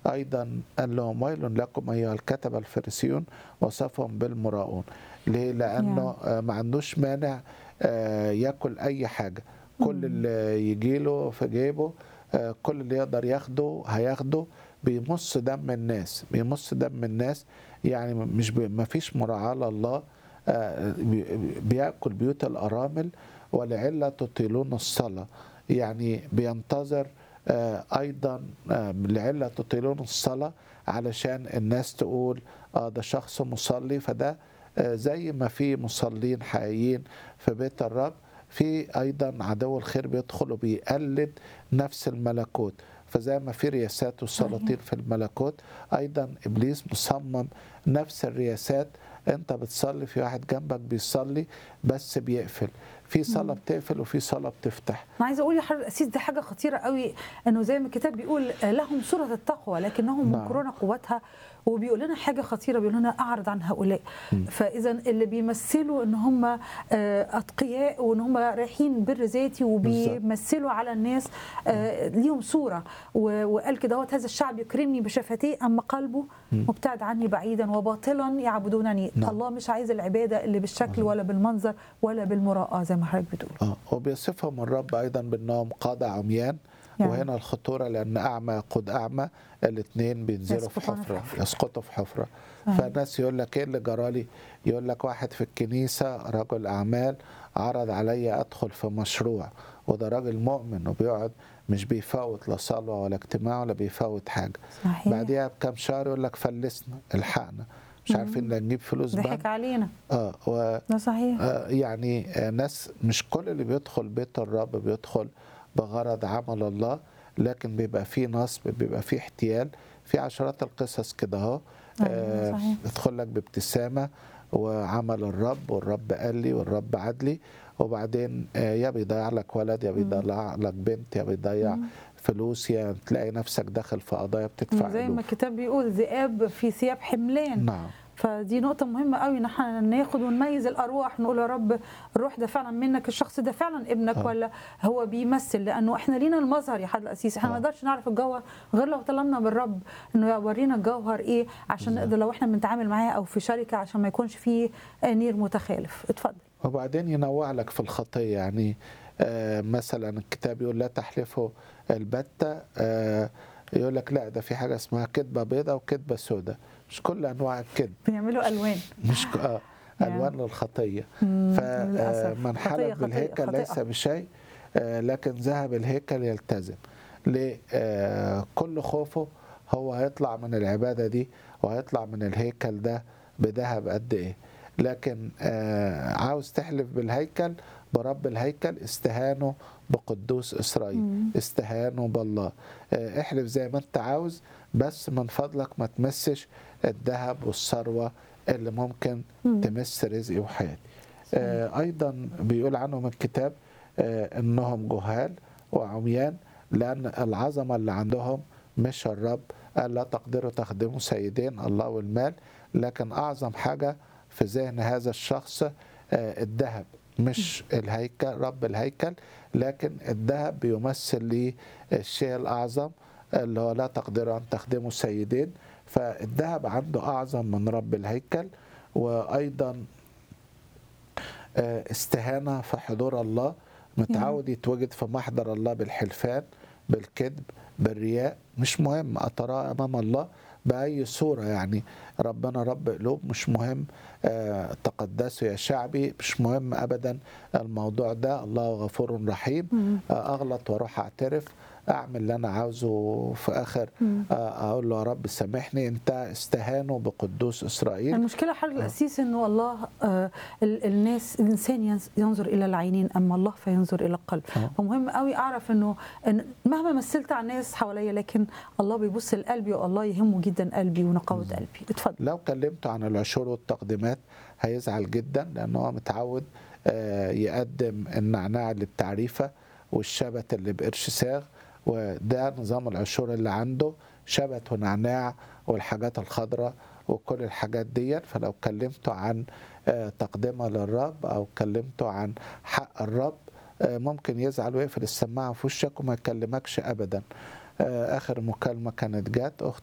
أيضا قال لهم ويل لكم أيها الكتبة الفريسيون وصفهم بالمراؤون ليه؟ لأنه آه، ما عندوش مانع آه، ياكل أي حاجة كل اللي يجيله في جيبه آه، كل اللي يقدر ياخده هياخده بيمص دم الناس بيمص دم الناس يعني مش بي ما فيش مراعاة لله آه، بي- بياكل بيوت الأرامل ولعلة تطيلون الصلاة يعني بينتظر آه، أيضا آه، لعلة تطيلون الصلاة علشان الناس تقول اه ده شخص مصلي فده آه، زي ما في مصلين حقيقيين في بيت الرب في ايضا عدو الخير بيدخل وبيقلد نفس الملكوت فزي ما في رياسات وسلاطين في الملكوت ايضا ابليس مصمم نفس الرياسات انت بتصلي في واحد جنبك بيصلي بس بيقفل في صلاه بتقفل وفي صلاه بتفتح انا عايزه اقول يا حضرتك القسيس دي حاجه خطيره قوي انه زي ما الكتاب بيقول آه، لهم صوره التقوى لكنهم نعم. منكرون قوتها وبيقول لنا حاجه خطيره بيقول لنا اعرض عن هؤلاء فاذا اللي بيمثلوا ان هم آه، اتقياء وان هم رايحين بر ذاتي وبيمثلوا على الناس آه، ليهم صوره و- وقال كده "هوت هذا الشعب يكرمني بشفتيه اما قلبه مبتعد عني بعيدا وباطلا يعبدونني نعم. الله مش عايز العباده اللي بالشكل ولا بالمنظر ولا بالمراءه زي ما حضرتك بتقول اه وبيصفهم الرب ايضا بانهم قاده عميان يعني. وهنا الخطوره لان اعمى يقود اعمى الاثنين بينزلوا في يسقطون في حفره حفرة. يسقطوا في حفره صحيح. فالناس يقول لك ايه اللي جرالي يقول لك واحد في الكنيسه رجل اعمال عرض علي ادخل في مشروع وده راجل مؤمن وبيقعد مش بيفوت لا صلوه ولا اجتماع ولا بيفوت حاجه صحيح بعديها بكام شهر يقول لك فلسنا الحقنا مش عارفين لا نجيب فلوس ضحك بنك علينا اه و ده صحيح آه، يعني آه، ناس مش كل اللي بيدخل بيت الرب بيدخل بغرض عمل الله لكن بيبقى فيه نصب بيبقى فيه احتيال في عشرات القصص كده اهو أيوة، صحيح. يدخل لك بابتسامه وعمل الرب والرب قال لي والرب عدلي وبعدين آه، يا بيضيع لك ولد يا بيضيع لك بنت يا بيضيع فلوس يا تلاقي نفسك داخل في قضايا بتدفع زي ما ألوف. الكتاب بيقول ذئاب في ثياب حملان نعم فدي نقطة مهمة قوي ان احنا ناخد ونميز الارواح نقول يا رب الروح ده فعلا منك الشخص ده فعلا ابنك آه. ولا هو بيمثل لانه احنا لينا المظهر يا حضرة القسيس احنا ما آه. نقدرش نعرف الجوهر غير لو طلبنا من الرب انه يورينا الجوهر ايه عشان بالظبط. نقدر لو احنا بنتعامل معاه او في شركة عشان ما يكونش فيه نير متخالف اتفضل وبعدين ينوع لك في الخطية يعني آه مثلا الكتاب يقول لا تحلفوا البتة آه يقول لك لا ده في حاجة اسمها كذبة بيضة وكذبة سودة مش كل أنواع الكذب بنعملوا الوان مش ك- آه يعني. ألوان للخطية مم، للأسف. فمن خطية- حلف خطية- بالهيكل خطيئة. ليس بشيء آه لكن ذهب الهيكل يلتزم ليه آه كل خوفه هو هيطلع من العبادة دي وهيطلع من الهيكل ده بذهب قد ايه لكن آه عاوز تحلف بالهيكل برب الهيكل استهانوا بقدوس اسرائيل مم. استهانوا بالله آه احلف زي ما انت عاوز بس من فضلك ما تمسش الذهب والثروه اللي ممكن مم. تمس رزقي وحياتي آه ايضا بيقول عنهم الكتاب آه انهم جهال وعميان لان العظمه اللي عندهم مش الرب قال لا تقدروا تخدموا سيدين الله والمال لكن اعظم حاجه في ذهن هذا الشخص آه الذهب مش الهيكل رب الهيكل لكن الذهب بيمثل لي الشيء الاعظم اللي هو لا تقدروا ان تخدموا سيدين فالذهب عنده اعظم من رب الهيكل وايضا آه، استهانه في حضور الله متعود يتوجد في محضر الله بالحلفان بالكذب بالرياء مش مهم أتراه أمام الله بأي صورة يعني ربنا رب قلوب مش مهم آه، تقدسوا يا شعبي مش مهم أبدا الموضوع ده الله غفور رحيم آه، أغلط وأروح أعترف أعمل اللي أنا عاوزه في آخر آه، أقول له يا رب سامحني أنت استهانوا بقدوس إسرائيل المشكله حضرتك القسيس انه الله آه ال- الناس الانسان ينز- ينظر الى العينين اما الله فينظر الى القلب آه. فمهم قوي اعرف انه إن مهما مثلت على الناس حواليا لكن الله بيبص لقلبي والله يهمه جدا قلبي ونقاوه قلبي اتفضل لو كلمته عن العشور والتقديمات هيزعل جدا لأنه هو متعود آه، يقدم النعناع اللي بتعريفة والشبت اللي بقرش ساغ وده نظام العشور اللي عنده شبت ونعناع والحاجات الخضراء وكل الحاجات دي فلو كلمته عن آه، تقدمة للرب أو كلمته عن حق الرب آه، ممكن يزعل ويقفل السماعة في وشك وما يكلمكش أبدا آه، آخر مكالمة كانت جات أخت